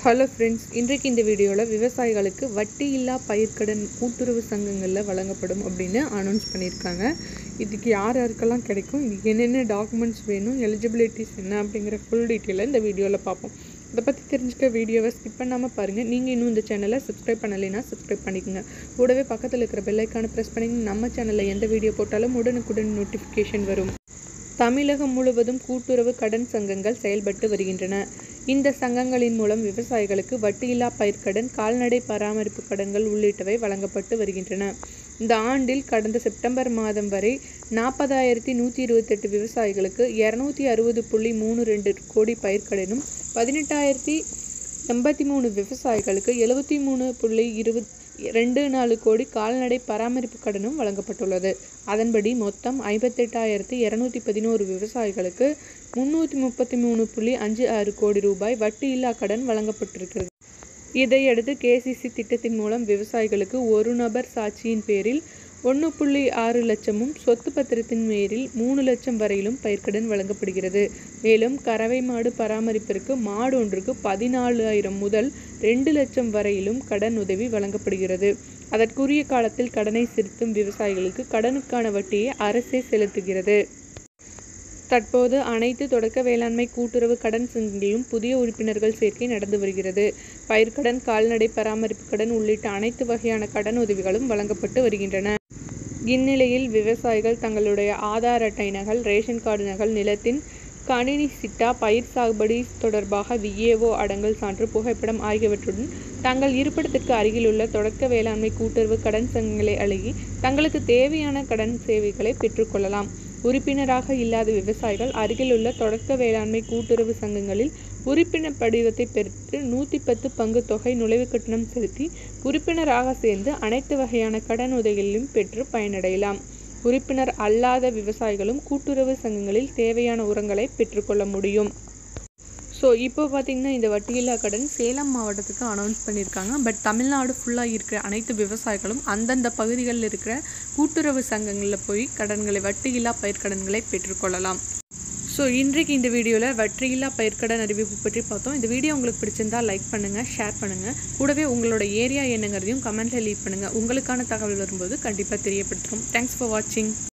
hello friends இன்றைக்கு இந்த வீடியோவில் விவசாயிகளுக்கு வட்டி இல்லா பயிர்க்கடன் கூட்டுறவு சங்கங்களில் வழங்கப்படும் அப்படின்னு அனௌன்ஸ் பண்ணியிருக்காங்க இதுக்கு யார் யாருக்கெல்லாம் கிடைக்கும் இதுக்கு என்னென்ன டாக்குமெண்ட்ஸ் வேணும் எலிஜிபிலிட்டிஸ் என்ன அப்படிங்கிற ஃபுல் டீட்டெயிலை இந்த வீடியோவில் பார்ப்போம் இதை பற்றி தெரிஞ்சுக்க வீடியோவை ஸ்கிப் பண்ணாமல் பாருங்கள் நீங்கள் இன்னும் இந்த சேனலை சப்ஸ்கிரைப் பண்ணலைன்னா சப்ஸ்கிரைப் பண்ணிக்கோங்க கூடவே பக்கத்தில் இருக்கிற பெல்லைக்கான ப்ரெஸ் பண்ணி நம்ம சேனலில் எந்த வீடியோ போட்டாலும் உடனுக்குடன் நோட்டிஃபிகேஷன் வரும் தமிழகம் முழுவதும் கூட்டுறவு கடன் சங்கங்கள் செயல்பட்டு வருகின்றன இந்த சங்கங்களின் மூலம் விவசாயிகளுக்கு வட்டியில்லா பயிர்க்கடன் கால்நடை பராமரிப்பு கடன்கள் உள்ளிட்டவை வழங்கப்பட்டு வருகின்றன இந்த ஆண்டில் கடந்த செப்டம்பர் மாதம் வரை நாற்பதாயிரத்தி நூற்றி இருபத்தெட்டு விவசாயிகளுக்கு இரநூத்தி அறுபது புள்ளி மூணு ரெண்டு கோடி பயிர்க்கடனும் பதினெட்டாயிரத்தி எண்பத்தி மூணு விவசாயிகளுக்கு எழுபத்தி மூணு புள்ளி இருபத் ரெண்டு நாலு கோடி கால்நடை பராமரிப்பு கடனும் வழங்கப்பட்டுள்ளது அதன்படி மொத்தம் ஐம்பத்தெட்டாயிரத்தி இரநூத்தி பதினோரு விவசாயிகளுக்கு முந்நூற்றி முப்பத்தி மூணு புள்ளி அஞ்சு ஆறு கோடி ரூபாய் வட்டியில்லா கடன் வழங்கப்பட்டிருக்கிறது இதையடுத்து கேசிசி திட்டத்தின் மூலம் விவசாயிகளுக்கு ஒரு நபர் சாட்சியின் பேரில் ஒன்று புள்ளி ஆறு லட்சமும் சொத்து பத்திரத்தின் பேரில் மூணு லட்சம் வரையிலும் பயிர்க்கடன் வழங்கப்படுகிறது மேலும் கறவை மாடு பராமரிப்பிற்கு மாடு ஒன்றுக்கு பதினாலாயிரம் முதல் ரெண்டு லட்சம் வரையிலும் கடன் உதவி வழங்கப்படுகிறது அதற்குரிய காலத்தில் கடனை செலுத்தும் விவசாயிகளுக்கு கடனுக்கான வட்டியை அரசே செலுத்துகிறது தற்போது அனைத்து தொடக்க வேளாண்மை கூட்டுறவு கடன் சங்கங்களிலும் புதிய உறுப்பினர்கள் சேர்க்கை நடந்து வருகிறது பயிர்க்கடன் கால்நடை பராமரிப்பு கடன் உள்ளிட்ட அனைத்து வகையான கடன் உதவிகளும் வழங்கப்பட்டு வருகின்றன இந்நிலையில் விவசாயிகள் தங்களுடைய ஆதார் அட்டை நகல் ரேஷன் கார்டு நகல் நிலத்தின் கணினி சிட்டா பயிர் சாகுபடி தொடர்பாக விஏஓ அடங்கல் சான்று புகைப்படம் ஆகியவற்றுடன் தங்கள் இருப்பிடத்திற்கு அருகிலுள்ள தொடக்க வேளாண்மை கூட்டுறவு கடன் சங்கங்களை அணுகி தங்களுக்கு தேவையான கடன் சேவைகளை பெற்றுக்கொள்ளலாம் உறுப்பினராக இல்லாத விவசாயிகள் அருகிலுள்ள தொடக்க வேளாண்மை கூட்டுறவு சங்கங்களில் உறுப்பினர் படிவத்தை பெற்று நூற்றி பத்து பங்கு தொகை நுழைவு கட்டணம் செலுத்தி உறுப்பினராக சேர்ந்து அனைத்து வகையான கடன் உதவிகளையும் பெற்று பயனடையலாம் உறுப்பினர் அல்லாத விவசாயிகளும் கூட்டுறவு சங்கங்களில் தேவையான உரங்களை பெற்றுக்கொள்ள முடியும் ஸோ இப்போ பார்த்தீங்கன்னா இந்த வட்டியில்லா கடன் சேலம் மாவட்டத்துக்கு அனௌன்ஸ் பண்ணியிருக்காங்க பட் தமிழ்நாடு ஃபுல்லாக இருக்கிற அனைத்து விவசாயிகளும் அந்தந்த பகுதிகளில் இருக்கிற கூட்டுறவு சங்கங்களில் போய் கடன்களை வட்டியில்லா பயிர்க்கடன்களை பெற்றுக்கொள்ளலாம் ஸோ இன்றைக்கு இந்த வீடியோவில் வற்றியில்லா பயிர்க்கடன் அறிவிப்பு பற்றி பார்த்தோம் இந்த வீடியோ உங்களுக்கு பிடிச்சிருந்தா லைக் பண்ணுங்கள் ஷேர் பண்ணுங்கள் கூடவே உங்களோட ஏரியா என்னங்கிறதையும் கமெண்ட்டில் லீவ் பண்ணுங்கள் உங்களுக்கான தகவல் வரும்போது கண்டிப்பாக தெரியப்படுத்தும் தேங்க்ஸ் ஃபார் வாட்சிங்